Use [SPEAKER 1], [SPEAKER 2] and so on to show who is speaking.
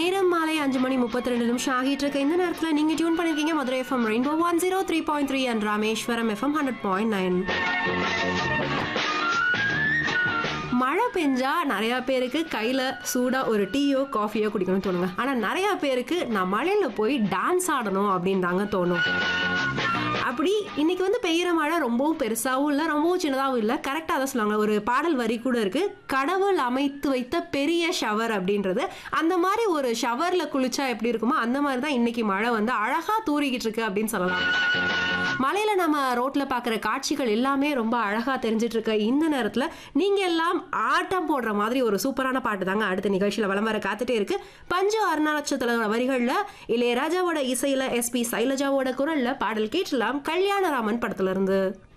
[SPEAKER 1] நேரம் மாலை அஞ்சு மணி முப்பத்தி ரெண்டு நிமிஷம் ஆகிட்டு இருக்க இந்த நேரத்தில் நீங்கள் டியூன் பண்ணிருக்கீங்க Madurai FM rainbow one zero three point three and Rameswaram FM hundred point nine மழை பெஞ்சா நிறையா பேருக்கு கையில் சூடாக ஒரு டீயோ காஃபியோ குடிக்கணும்னு தோணுங்க ஆனால் நிறையா பேருக்கு நான் மழையில் போய் டான்ஸ் ஆடணும் அப்படின்னு தாங்க தோணும் அப்படி இன்னைக்கு வந்து பெய்யுற மழை ரொம்பவும் பெருசாகவும் இல்லை ரொம்பவும் சின்னதாகவும் இல்லை கரெக்டாக தான் சொல்லுவாங்க ஒரு பாடல் வரி கூட இருக்கு கடவுள் அமைத்து வைத்த பெரிய ஷவர் அப்படின்றது அந்த மாதிரி ஒரு ஷவரில் குளிச்சா எப்படி இருக்குமோ அந்த மாதிரி தான் இன்னைக்கு மழை வந்து அழகாக தூறிக்கிட்டு இருக்கு அப்படின்னு சொல்லலாம் மலையில் நம்ம ரோட்டில் பார்க்குற காட்சிகள் எல்லாமே ரொம்ப அழகாக தெரிஞ்சிட்டு இருக்க இந்த நேரத்தில் நீங்கள் எல்லாம் ஆட்டம் போடுற மாதிரி ஒரு சூப்பரான பாட்டு தாங்க அடுத்த நிகழ்ச்சியில் வலம் வர காத்துட்டே இருக்கு பஞ்சு அருணாச்சலத்தோட வரிகளில் இளையராஜாவோட இசையில் எஸ்பி சைலஜாவோட குரலில் பாடல் கேட்டலாம் கல்யாணராமன் படத்துல இருந்து